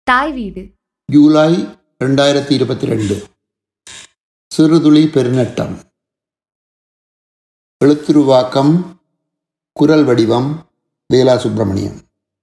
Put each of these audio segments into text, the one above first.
தாய் வீடு ஜூலை ரெண்டாயிரத்தி இருபத்தி ரெண்டு சிறுதுளி பெருநட்டம் எழுத்துருவாக்கம் குரல் வடிவம் வேலா சுப்பிரமணியம்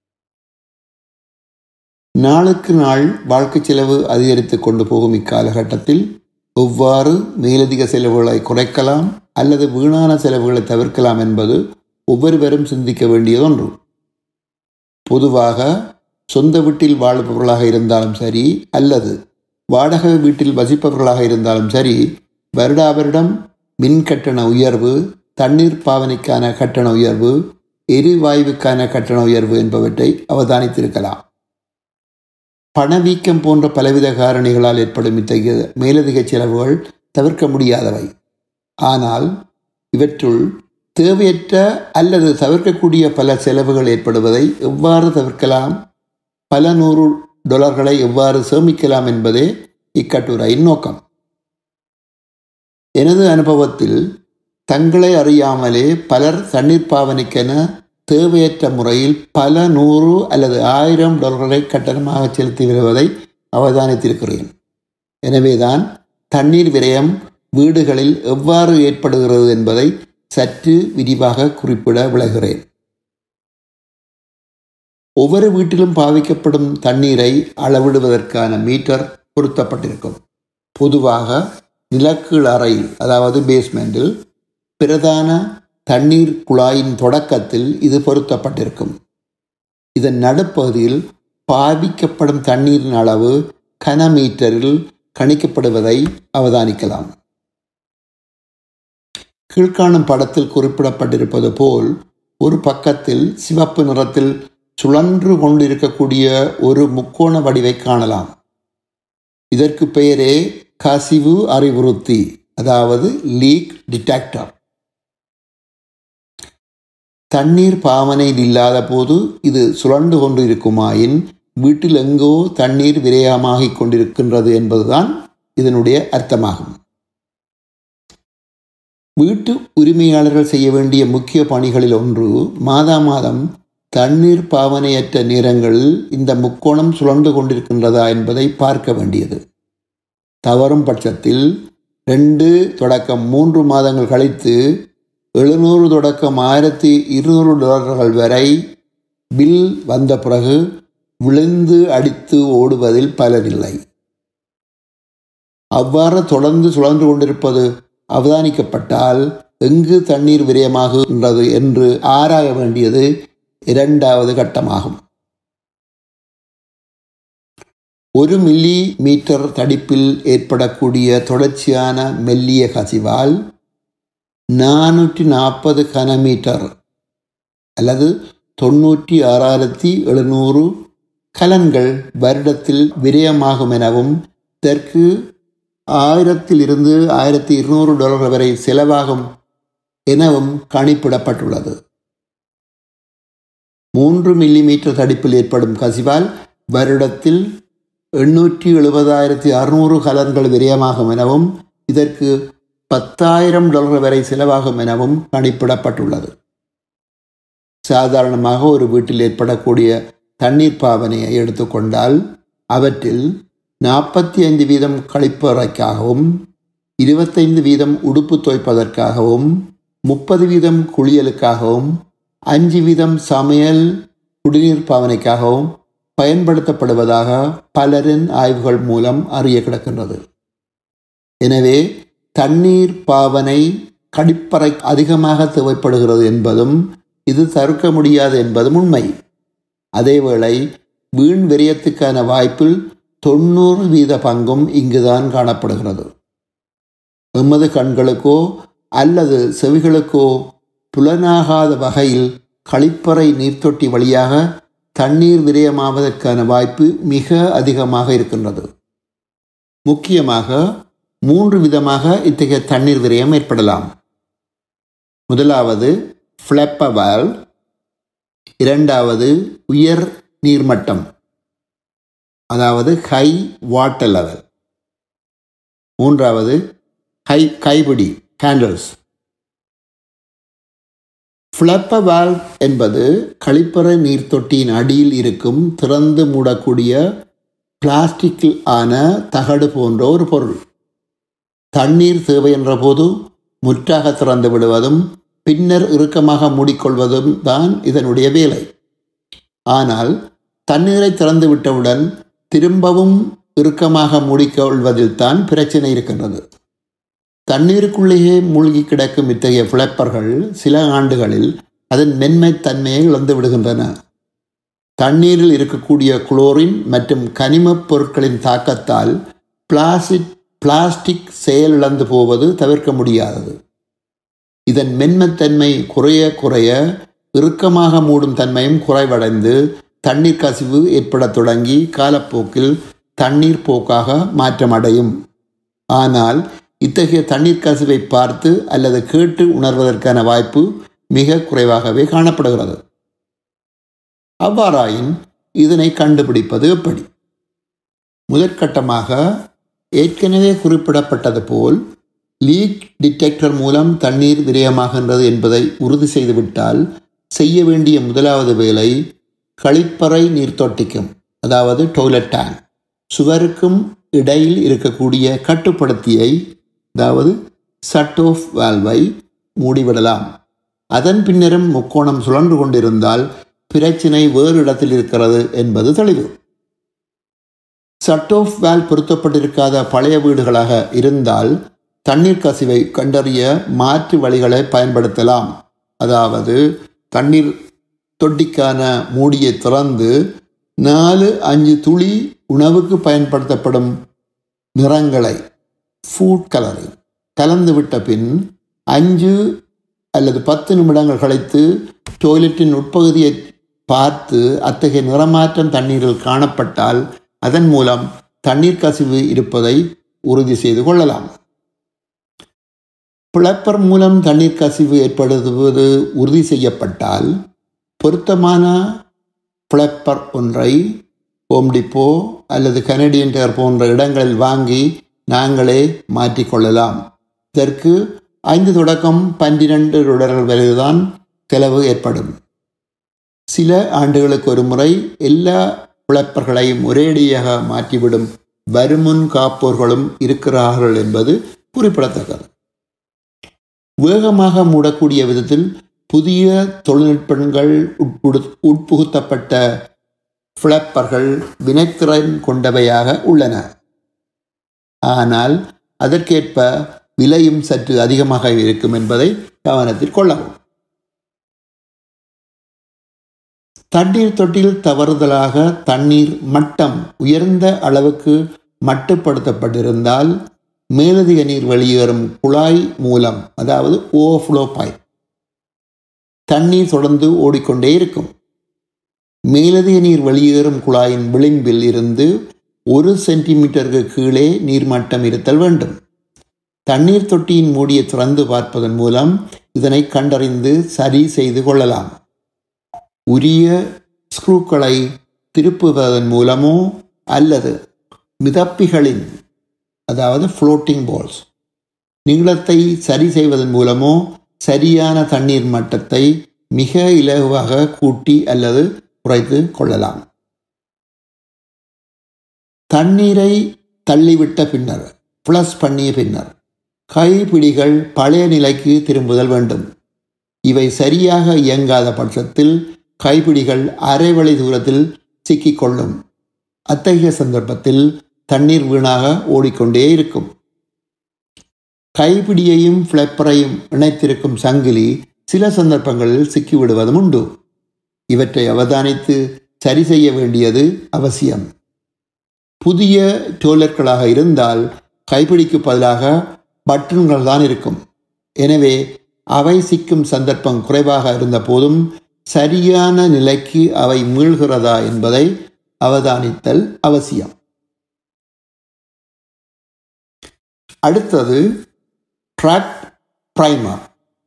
நாளுக்கு நாள் வாழ்க்கை செலவு அதிகரித்து கொண்டு போகும் இக்காலகட்டத்தில் எவ்வாறு மேலதிக செலவுகளை குறைக்கலாம் அல்லது வீணான செலவுகளை தவிர்க்கலாம் என்பது ஒவ்வொருவரும் சிந்திக்க வேண்டியது ஒன்று பொதுவாக சொந்த வீட்டில் வாழ்பவர்களாக இருந்தாலும் சரி அல்லது வாடகை வீட்டில் வசிப்பவர்களாக இருந்தாலும் சரி வருடா வருடம் மின் கட்டண உயர்வு தண்ணீர் பாவனைக்கான கட்டண உயர்வு எரிவாயுவுக்கான கட்டண உயர்வு என்பவற்றை அவதானித்திருக்கலாம் பணவீக்கம் போன்ற பலவித காரணிகளால் ஏற்படும் இத்தகைய மேலதிக செலவுகள் தவிர்க்க முடியாதவை ஆனால் இவற்றுள் தேவையற்ற அல்லது தவிர்க்கக்கூடிய பல செலவுகள் ஏற்படுவதை எவ்வாறு தவிர்க்கலாம் பல நூறு டாலர்களை எவ்வாறு சேமிக்கலாம் என்பதே இக்கட்டுரையின் நோக்கம் எனது அனுபவத்தில் தங்களை அறியாமலே பலர் தண்ணீர் பாவனைக்கென தேவையற்ற முறையில் பல நூறு அல்லது ஆயிரம் டாலர்களை கட்டணமாக செலுத்தி வருவதை அவதானித்திருக்கிறேன் எனவேதான் தண்ணீர் விரயம் வீடுகளில் எவ்வாறு ஏற்படுகிறது என்பதை சற்று விரிவாக குறிப்பிட விளைகிறேன் ஒவ்வொரு வீட்டிலும் பாவிக்கப்படும் தண்ணீரை அளவிடுவதற்கான மீட்டர் பொருத்தப்பட்டிருக்கும் பொதுவாக நிலக்கீழ் அறையில் அதாவது பேஸ்மெண்டில் பிரதான தண்ணீர் குழாயின் தொடக்கத்தில் இது பொருத்தப்பட்டிருக்கும் இதன் நடுப்பகுதியில் பாவிக்கப்படும் தண்ணீரின் அளவு கனமீட்டரில் கணிக்கப்படுவதை அவதானிக்கலாம் கீழ்காணும் படத்தில் குறிப்பிடப்பட்டிருப்பது போல் ஒரு பக்கத்தில் சிவப்பு நிறத்தில் சுழன்று கொண்டிருக்கக்கூடிய ஒரு முக்கோண வடிவை காணலாம் இதற்கு பெயரே கசிவு அறிவுறுத்தி அதாவது லீக் டிடெக்டர் தண்ணீர் பாவனையில் இல்லாத போது இது சுழண்டு கொண்டு இருக்குமாயின் வீட்டில் எங்கோ தண்ணீர் விரயமாகிக் கொண்டிருக்கின்றது என்பதுதான் இதனுடைய அர்த்தமாகும் வீட்டு உரிமையாளர்கள் செய்ய வேண்டிய முக்கிய பணிகளில் ஒன்று மாதா மாதம் தண்ணீர் பாவனையற்ற நேரங்களில் இந்த முக்கோணம் சுழன்று கொண்டிருக்கின்றதா என்பதை பார்க்க வேண்டியது தவறும் பட்சத்தில் ரெண்டு தொடக்கம் மூன்று மாதங்கள் கழித்து எழுநூறு தொடக்கம் ஆயிரத்தி இருநூறு டாலர்கள் வரை பில் வந்த பிறகு விழுந்து அடித்து ஓடுவதில் பலனில்லை அவ்வாறு தொடர்ந்து சுழன்று கொண்டிருப்பது அவதானிக்கப்பட்டால் எங்கு தண்ணீர் விரயமாகுகின்றது என்று ஆராய வேண்டியது இரண்டாவது கட்டமாகும் ஒரு மில்லி மீட்டர் தடிப்பில் ஏற்படக்கூடிய தொடர்ச்சியான மெல்லிய கசிவால் நானூற்றி நாற்பது கனமீட்டர் அல்லது தொண்ணூற்றி ஆறாயிரத்தி எழுநூறு கலன்கள் வருடத்தில் விரயமாகும் எனவும் இதற்கு ஆயிரத்திலிருந்து ஆயிரத்தி இருநூறு டாலர்கள் வரை செலவாகும் எனவும் கணிப்பிடப்பட்டுள்ளது மூன்று மில்லிமீட்டர் தடிப்பில் ஏற்படும் கசிவால் வருடத்தில் எண்ணூற்றி எழுபதாயிரத்தி அறுநூறு கலன்கள் விரயமாகும் எனவும் இதற்கு பத்தாயிரம் டாலர் வரை செலவாகும் எனவும் கணிப்பிடப்பட்டுள்ளது சாதாரணமாக ஒரு வீட்டில் ஏற்படக்கூடிய தண்ணீர் பாவனையை எடுத்துக்கொண்டால் அவற்றில் நாற்பத்தி ஐந்து வீதம் கழிப்பறைக்காகவும் இருபத்தைந்து வீதம் உடுப்பு துவைப்பதற்காகவும் முப்பது வீதம் குளியலுக்காகவும் அஞ்சு வீதம் சமையல் குடிநீர் பாவனைக்காகவும் பயன்படுத்தப்படுவதாக பலரின் ஆய்வுகள் மூலம் அறிய கிடக்கின்றது எனவே தண்ணீர் பாவனை கடிப்பறை அதிகமாக தேவைப்படுகிறது என்பதும் இது தவிர்க்க முடியாது என்பதும் உண்மை அதேவேளை வீண் விரயத்துக்கான வாய்ப்பில் தொண்ணூறு வீத பங்கும் இங்குதான் காணப்படுகிறது எமது கண்களுக்கோ அல்லது செவிகளுக்கோ புலனாகாத வகையில் கழிப்பறை நீர்த்தொட்டி வழியாக தண்ணீர் விரயமாவதற்கான வாய்ப்பு மிக அதிகமாக இருக்கின்றது முக்கியமாக மூன்று விதமாக இத்தகைய தண்ணீர் விரயம் ஏற்படலாம் முதலாவது ஃப்ளப்பவால் இரண்டாவது உயர் நீர்மட்டம் அதாவது ஹை வாட்டர் லெவல் மூன்றாவது ஹை கைபிடி ஹேண்டல்ஸ் ஃப்ளப்ப வால்வ் என்பது கழிப்பறை நீர்த்தொட்டியின் அடியில் இருக்கும் திறந்து மூடக்கூடிய பிளாஸ்டிக்கில் ஆன தகடு போன்ற ஒரு பொருள் தண்ணீர் தேவை என்ற போது முற்றாக திறந்து விடுவதும் பின்னர் இறுக்கமாக மூடிக்கொள்வதும் தான் இதனுடைய வேலை ஆனால் தண்ணீரை திறந்து விட்டவுடன் திரும்பவும் இறுக்கமாக மூடிக்கொள்வதில் தான் பிரச்சனை இருக்கின்றது தண்ணீருக்குள்ளேயே மூழ்கி கிடக்கும் இத்தகைய பிளப்பர்கள் சில ஆண்டுகளில் அதன் மென்மைத்தன்மையை இழந்து விடுகின்றன தண்ணீரில் இருக்கக்கூடிய குளோரின் மற்றும் கனிமப் பொருட்களின் தாக்கத்தால் பிளாஸ்டிக் பிளாஸ்டிக் செயலிழந்து போவது தவிர்க்க முடியாதது இதன் மென்மைத்தன்மை குறைய குறைய இறுக்கமாக மூடும் தன்மையும் குறைவடைந்து தண்ணீர் கசிவு ஏற்படத் தொடங்கி காலப்போக்கில் தண்ணீர் போக்காக மாற்றமடையும் ஆனால் இத்தகைய தண்ணீர் கசிவை பார்த்து அல்லது கேட்டு உணர்வதற்கான வாய்ப்பு மிக குறைவாகவே காணப்படுகிறது அவ்வாறாயின் இதனை கண்டுபிடிப்பது எப்படி முதற்கட்டமாக ஏற்கனவே குறிப்பிடப்பட்டது போல் லீக் டிடெக்டர் மூலம் தண்ணீர் விரயமாகின்றது என்பதை உறுதி செய்துவிட்டால் செய்ய வேண்டிய முதலாவது வேலை கழிப்பறை நீர்த்தொட்டிக்கும் அதாவது டொய்லெட் டேங்க் சுவருக்கும் இடையில் இருக்கக்கூடிய கட்டுப்படுத்தியை அதாவது சட் ஆஃப் வால்வை மூடிவிடலாம் அதன் பின்னரும் முக்கோணம் சுழன்று கொண்டிருந்தால் பிரச்சினை வேறு இடத்தில் இருக்கிறது என்பது தெளிவு சட் ஆஃப் வால் பொருத்தப்பட்டிருக்காத பழைய வீடுகளாக இருந்தால் தண்ணீர் கசிவை கண்டறிய மாற்று வழிகளை பயன்படுத்தலாம் அதாவது தண்ணீர் தொட்டிக்கான மூடியை திறந்து நாலு அஞ்சு துளி உணவுக்கு பயன்படுத்தப்படும் நிறங்களை ஃபுட் கலரிங் கலந்துவிட்ட பின் அஞ்சு அல்லது பத்து நிமிடங்கள் கழித்து டொய்லெட்டின் உட்பகுதியை பார்த்து அத்தகைய நிறமாற்றம் தண்ணீரில் காணப்பட்டால் அதன் மூலம் தண்ணீர் கசிவு இருப்பதை உறுதி செய்து கொள்ளலாம் பிளப்பர் மூலம் தண்ணீர் கசிவு ஏற்படுத்துவது உறுதி செய்யப்பட்டால் பொருத்தமான பிளப்பர் ஒன்றை ஹோம்டிப்போ அல்லது கனடியன் டேர் போன்ற இடங்களில் வாங்கி நாங்களே மாற்றிக்கொள்ளலாம் இதற்கு ஐந்து தொடக்கம் பன்னிரண்டு டாலர்கள் வரைதான் செலவு ஏற்படும் சில ஆண்டுகளுக்கு ஒரு முறை எல்லா பிளப்பர்களையும் ஒரேடியாக மாற்றிவிடும் வருமுன் காப்போர்களும் இருக்கிறார்கள் என்பது குறிப்பிடத்தக்கது வேகமாக மூடக்கூடிய விதத்தில் புதிய தொழில்நுட்பங்கள் உட்புடு உட்புகுத்தப்பட்ட பிளப்பர்கள் வினைத்திறன் கொண்டவையாக உள்ளன ஆனால் அதற்கேற்ப விலையும் சற்று அதிகமாக இருக்கும் என்பதை கவனத்தில் கொள்ளவும் தண்ணீர் தொட்டில் தவறுதலாக தண்ணீர் மட்டம் உயர்ந்த அளவுக்கு மட்டுப்படுத்தப்பட்டிருந்தால் மேலதிக நீர் வெளியேறும் குழாய் மூலம் அதாவது ஓவர்ஃப்ளோ பாய் தண்ணீர் தொடர்ந்து ஓடிக்கொண்டே இருக்கும் மேலதிக நீர் வெளியேறும் குழாயின் விளிம்பில் இருந்து ஒரு சென்டிமீட்டருக்கு கீழே நீர்மட்டம் இருத்தல் வேண்டும் தண்ணீர் தொட்டியின் மூடியை திறந்து பார்ப்பதன் மூலம் இதனை கண்டறிந்து சரி செய்து கொள்ளலாம் உரிய ஸ்க்ரூக்களை திருப்புவதன் மூலமோ அல்லது மிதப்பிகளின் அதாவது ஃப்ளோட்டிங் பால்ஸ் நீளத்தை சரி செய்வதன் மூலமோ சரியான தண்ணீர் மட்டத்தை மிக இலகுவாக கூட்டி அல்லது குறைத்து கொள்ளலாம் தண்ணீரை தள்ளிவிட்ட பின்னர் ஃப்ளஷ் பண்ணிய பின்னர் கைப்பிடிகள் பழைய நிலைக்கு திரும்புதல் வேண்டும் இவை சரியாக இயங்காத பட்சத்தில் கைப்பிடிகள் அரைவழி தூரத்தில் சிக்கிக்கொள்ளும் அத்தகைய சந்தர்ப்பத்தில் தண்ணீர் வீணாக ஓடிக்கொண்டே இருக்கும் கைப்பிடியையும் ஃப்ளப்பரையும் இணைத்திருக்கும் சங்கிலி சில சந்தர்ப்பங்களில் சிக்கிவிடுவதும் உண்டு இவற்றை அவதானித்து சரி செய்ய வேண்டியது அவசியம் புதிய டோலர்களாக இருந்தால் கைப்பிடிக்கு பதிலாக பட்டன்கள் தான் இருக்கும் எனவே அவை சிக்கும் சந்தர்ப்பம் குறைவாக இருந்த போதும் சரியான நிலைக்கு அவை மீள்கிறதா என்பதை அவதானித்தல் அவசியம் அடுத்தது ட்ராக் ப்ரைமர்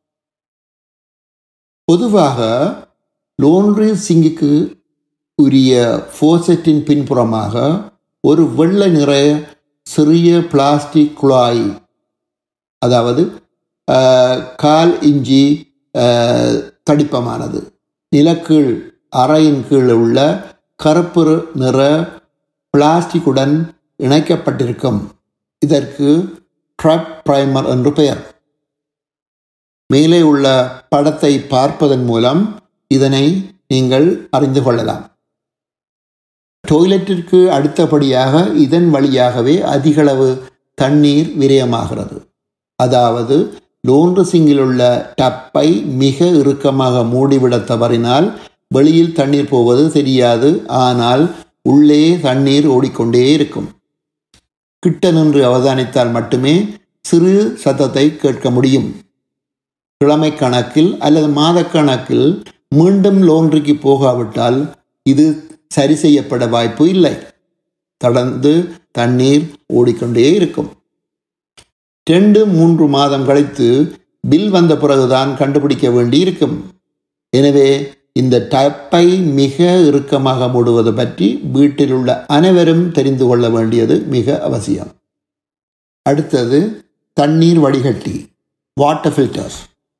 பொதுவாக லோன்ரி சிங்குக்கு உரிய ஃபோசெட்டின் பின்புறமாக ஒரு வெள்ளை நிற சிறிய பிளாஸ்டிக் குழாய் அதாவது கால் இஞ்சி தடிப்பமானது நிலக்கீழ் அறையின் கீழ் உள்ள கருப்பு நிற பிளாஸ்டிக்குடன் இணைக்கப்பட்டிருக்கும் இதற்கு ட்ரப் பிரைமர் என்று பெயர் மேலே உள்ள படத்தை பார்ப்பதன் மூலம் இதனை நீங்கள் அறிந்து கொள்ளலாம் டொய்லெட்டிற்கு அடுத்தபடியாக இதன் வழியாகவே அதிகளவு தண்ணீர் விரயமாகிறது அதாவது லோன்று சிங்கில் உள்ள டப்பை மிக இறுக்கமாக மூடிவிட தவறினால் வெளியில் தண்ணீர் போவது தெரியாது ஆனால் உள்ளே தண்ணீர் ஓடிக்கொண்டே இருக்கும் கிட்ட நின்று அவதானித்தால் மட்டுமே சிறு சத்தத்தை கேட்க முடியும் கிழமை கணக்கில் அல்லது மாதக்கணக்கில் மீண்டும் லோன்றிக்கு போகாவிட்டால் இது சரி செய்யப்பட வாய்ப்பு இல்லை தொடர்ந்து தண்ணீர் ஓடிக்கொண்டே இருக்கும் ரெண்டு மூன்று மாதம் கழித்து பில் வந்த பிறகுதான் கண்டுபிடிக்க வேண்டி இருக்கும் எனவே இந்த டப்பை மிக இறுக்கமாக மூடுவது பற்றி வீட்டில் உள்ள அனைவரும் தெரிந்து கொள்ள வேண்டியது மிக அவசியம் அடுத்தது தண்ணீர் வடிகட்டி வாட்டர் ஃபில்டர்ஸ்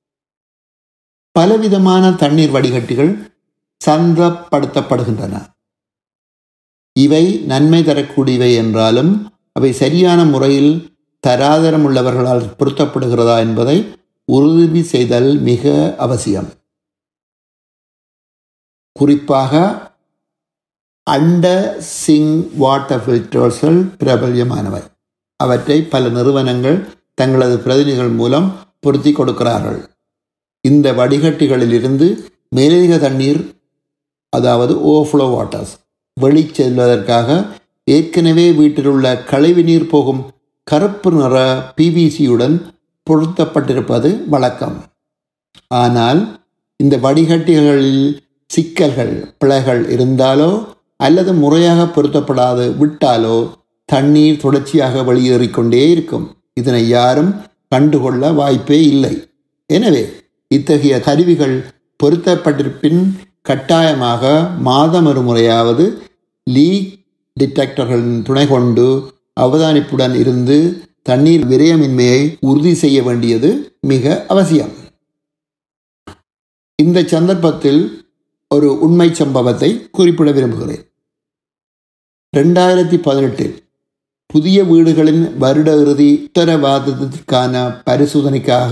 பலவிதமான தண்ணீர் வடிகட்டிகள் சந்தப்படுத்தப்படுகின்றன இவை நன்மை தரக்கூடியவை என்றாலும் அவை சரியான முறையில் தராதரம் உள்ளவர்களால் பொருத்தப்படுகிறதா என்பதை உறுதி செய்தல் மிக அவசியம் குறிப்பாக அண்ட சிங் வாட்டர் ஃபில்டர்ஸ்கள் பிரபல்யமானவை அவற்றை பல நிறுவனங்கள் தங்களது பிரதிநிதிகள் மூலம் பொருத்தி கொடுக்கிறார்கள் இந்த வடிகட்டிகளிலிருந்து மேலதிக தண்ணீர் அதாவது ஓவர்ஃப்ளோ வாட்டர்ஸ் வெளி செல்வதற்காக ஏற்கனவே வீட்டில் உள்ள கழிவு நீர் போகும் கருப்பு நிற பிவிசியுடன் பொருத்தப்பட்டிருப்பது வழக்கம் ஆனால் இந்த வடிகட்டிகளில் சிக்கல்கள் பிழைகள் இருந்தாலோ அல்லது முறையாக பொருத்தப்படாது விட்டாலோ தண்ணீர் தொடர்ச்சியாக வெளியேறிக்கொண்டே இருக்கும் இதனை யாரும் கண்டுகொள்ள வாய்ப்பே இல்லை எனவே இத்தகைய கருவிகள் பொருத்தப்பட்டிருப்பின் கட்டாயமாக மாதம் ஒரு முறையாவது லீக் டிடெக்டர்களின் துணை கொண்டு அவதானிப்புடன் இருந்து தண்ணீர் விரயமின்மையை உறுதி செய்ய வேண்டியது மிக அவசியம் இந்த சந்தர்ப்பத்தில் ஒரு உண்மை சம்பவத்தை குறிப்பிட விரும்புகிறேன் ரெண்டாயிரத்தி பதினெட்டில் புதிய வீடுகளின் வருட இறுதி உத்தரவாதத்திற்கான பரிசோதனைக்காக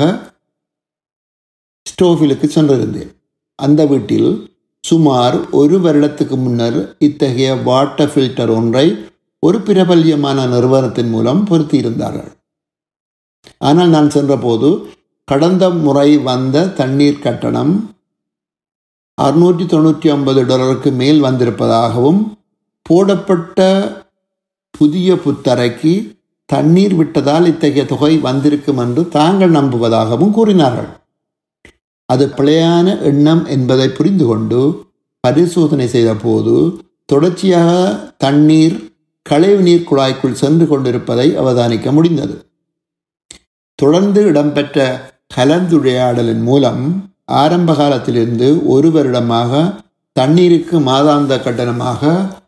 ஸ்டோஃபிலுக்கு சென்றிருந்தேன் அந்த வீட்டில் சுமார் ஒரு வருடத்துக்கு முன்னர் இத்தகைய வாட்டர் ஃபில்டர் ஒன்றை ஒரு பிரபல்யமான நிறுவனத்தின் மூலம் பொருத்தியிருந்தார்கள் ஆனால் நான் சென்றபோது கடந்த முறை வந்த தண்ணீர் கட்டணம் அறுநூற்றி தொண்ணூற்றி ஒன்பது டாலருக்கு மேல் வந்திருப்பதாகவும் போடப்பட்ட புதிய புத்தரைக்கு தண்ணீர் விட்டதால் இத்தகைய தொகை வந்திருக்கும் என்று தாங்கள் நம்புவதாகவும் கூறினார்கள் அது பிழையான எண்ணம் என்பதை புரிந்து கொண்டு பரிசோதனை செய்த போது தொடர்ச்சியாக தண்ணீர் கழிவுநீர் குழாய்க்குள் சென்று கொண்டிருப்பதை அவதானிக்க முடிந்தது தொடர்ந்து இடம்பெற்ற கலந்துரையாடலின் மூலம் ஆரம்ப காலத்திலிருந்து ஒரு வருடமாக தண்ணீருக்கு மாதாந்த கட்டணமாக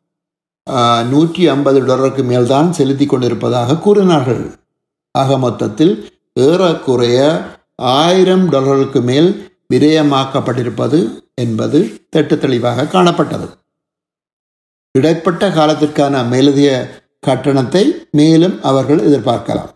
நூற்றி ஐம்பது டாலருக்கு மேல்தான் செலுத்தி கொண்டிருப்பதாக கூறினார்கள் ஆக மொத்தத்தில் ஏறக்குறைய ஆயிரம் டாலருக்கு மேல் விரயமாக்கப்பட்டிருப்பது என்பது திட்ட தெளிவாக காணப்பட்டது இடைப்பட்ட காலத்திற்கான மேலதிக கட்டணத்தை மேலும் அவர்கள் எதிர்பார்க்கலாம்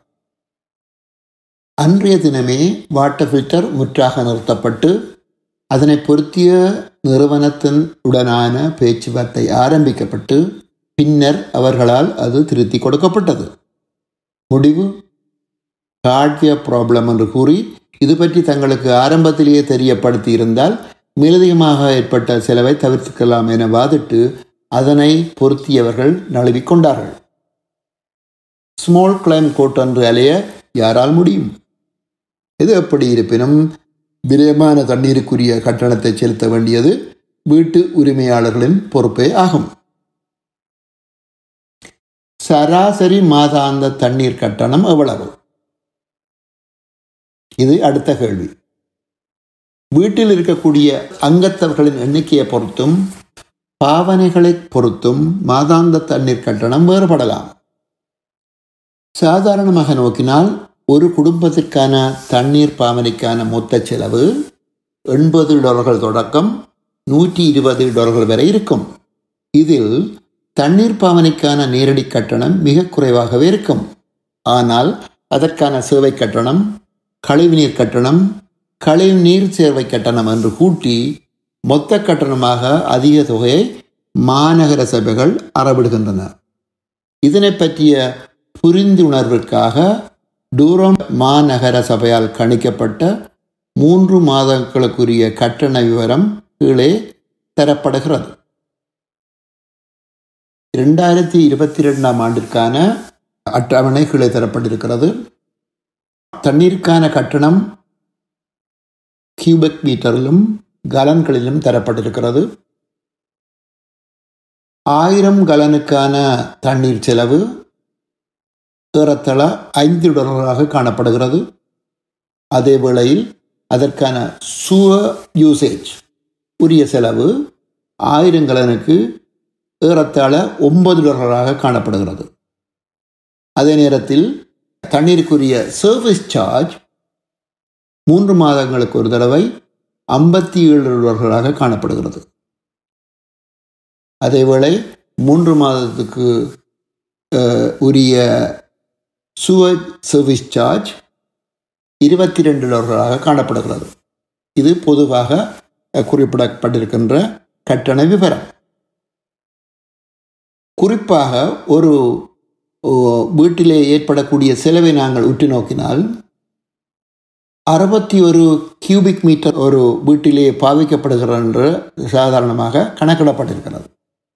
அன்றைய தினமே வாட்டர் ஃபில்டர் முற்றாக நிறுத்தப்பட்டு அதனை பொருத்திய நிறுவனத்தின் உடனான பேச்சுவார்த்தை ஆரம்பிக்கப்பட்டு பின்னர் அவர்களால் அது திருத்தி கொடுக்கப்பட்டது முடிவு ஹார்ட்வேர் ப்ராப்ளம் என்று கூறி இது பற்றி தங்களுக்கு ஆரம்பத்திலேயே தெரியப்படுத்தி இருந்தால் மேலதிகமாக ஏற்பட்ட செலவை தவிர்த்துக்கலாம் என வாதிட்டு அதனை பொருத்தியவர்கள் நழுவிக்கொண்டார்கள் ஸ்மால் கிளைம் கோட் என்று அலைய யாரால் முடியும் இது எப்படி இருப்பினும் விரயமான தண்ணீருக்குரிய கட்டணத்தை செலுத்த வேண்டியது வீட்டு உரிமையாளர்களின் பொறுப்பே ஆகும் சராசரி மாதாந்த தண்ணீர் கட்டணம் எவ்வளவு இது அடுத்த கேள்வி வீட்டில் இருக்கக்கூடிய அங்கத்தவர்களின் எண்ணிக்கையை பொறுத்தும் பாவனைகளை பொறுத்தும் மாதாந்த தண்ணீர் கட்டணம் வேறுபடலாம் சாதாரணமாக நோக்கினால் ஒரு குடும்பத்திற்கான தண்ணீர் பாவனைக்கான மொத்த செலவு எண்பது டாலர்கள் தொடக்கம் நூற்றி இருபது டாலர்கள் வரை இருக்கும் இதில் தண்ணீர் பாவனைக்கான நேரடி கட்டணம் மிக குறைவாகவே இருக்கும் ஆனால் அதற்கான சேவை கட்டணம் கழிவுநீர் கட்டணம் கழிவுநீர் சேவை கட்டணம் என்று கூட்டி மொத்த கட்டணமாக அதிக தொகையை மாநகர சபைகள் அறவிடுகின்றன இதனை பற்றிய புரிந்துணர்விற்காக டூரம் மாநகர சபையால் கணிக்கப்பட்ட மூன்று மாதங்களுக்குரிய கட்டண விவரம் கீழே தரப்படுகிறது இரண்டாயிரத்தி இருபத்தி ரெண்டாம் ஆண்டிற்கான அட்டவணை கீழே தரப்பட்டிருக்கிறது தண்ணீருக்கான கட்டணம் கியூபெக் மீட்டரிலும் கலன்களிலும் தரப்பட்டிருக்கிறது ஆயிரம் கலனுக்கான தண்ணீர் செலவு ஏறத்தள ஐந்து டாலர்களாக காணப்படுகிறது அதே வேளையில் அதற்கான சுவ யூசேஜ் உரிய செலவு ஆயிரம் கலனுக்கு ஏறத்தாழ ஒன்பது டாலர்களாக காணப்படுகிறது அதே நேரத்தில் தண்ணீருக்குரிய சர்வீஸ் சார்ஜ் மூன்று மாதங்களுக்கு ஒரு தடவை ஐம்பத்தி ஏழு டாலர்களாக காணப்படுகிறது அதேவேளை மூன்று மாதத்துக்கு உரிய சுவர் சர்வீஸ் சார்ஜ் இருபத்தி ரெண்டு டாலர்களாக காணப்படுகிறது இது பொதுவாக குறிப்பிடப்பட்டிருக்கின்ற கட்டண விவரம் குறிப்பாக ஒரு வீட்டிலே ஏற்படக்கூடிய செலவை நாங்கள் உற்று நோக்கினால் அறுபத்தி ஒரு கியூபிக் மீட்டர் ஒரு வீட்டிலே பாவிக்கப்படுகிறது என்று சாதாரணமாக கணக்கிடப்பட்டிருக்கிறது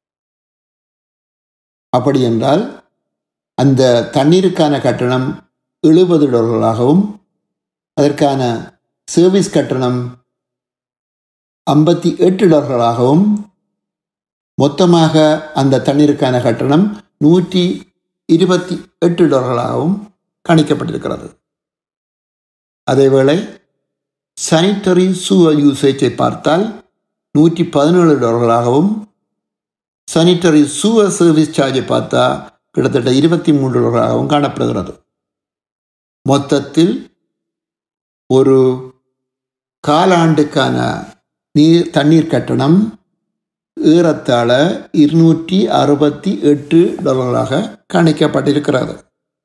அப்படி என்றால் அந்த தண்ணீருக்கான கட்டணம் எழுபது டாலர்களாகவும் அதற்கான சர்வீஸ் கட்டணம் ஐம்பத்தி எட்டு டாலர்களாகவும் மொத்தமாக அந்த தண்ணீருக்கான கட்டணம் நூற்றி இருபத்தி எட்டு டாலர்களாகவும் கணிக்கப்பட்டிருக்கிறது அதேவேளை சானிட்டரி சூவர் யூசேஜை பார்த்தால் நூற்றி பதினேழு டாலர்களாகவும் சானிட்டரி சூவர் சர்வீஸ் சார்ஜை பார்த்தா கிட்டத்தட்ட இருபத்தி மூன்று டாலர்களாகவும் காணப்படுகிறது மொத்தத்தில் ஒரு காலாண்டுக்கான நீர் தண்ணீர் கட்டணம் ஏறத்தாழ இருநூற்றி அறுபத்தி எட்டு டாலர்களாக கணிக்கப்பட்டிருக்கிறது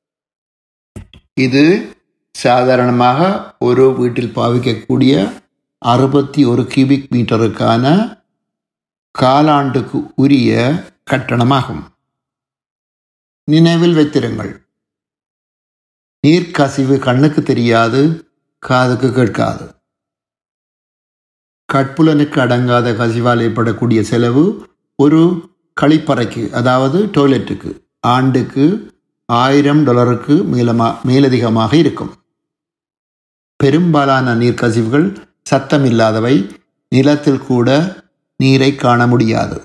இது சாதாரணமாக ஒரு வீட்டில் பாவிக்கக்கூடிய அறுபத்தி ஒரு கியூபிக் மீட்டருக்கான காலாண்டுக்கு உரிய கட்டணமாகும் நினைவில் வைத்திருங்கள் நீர்க்கசிவு கண்ணுக்கு தெரியாது காதுக்கு கேட்காது கட்புலனுக்கு அடங்காத கசிவால் ஏற்படக்கூடிய செலவு ஒரு கழிப்பறைக்கு அதாவது டாய்லெட்டுக்கு ஆண்டுக்கு ஆயிரம் டாலருக்கு மேலமா மேலதிகமாக இருக்கும் பெரும்பாலான நீர்க்கசிவுகள் சத்தமில்லாதவை நிலத்தில் கூட நீரை காண முடியாது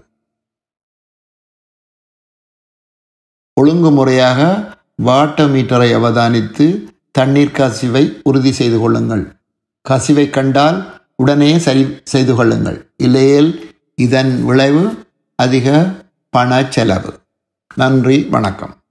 ஒழுங்குமுறையாக வாட்ட மீட்டரை அவதானித்து தண்ணீர் கசிவை உறுதி செய்து கொள்ளுங்கள் கசிவை கண்டால் உடனே சரி செய்து கொள்ளுங்கள் இல்லையேல் இதன் விளைவு அதிக பண செலவு நன்றி வணக்கம்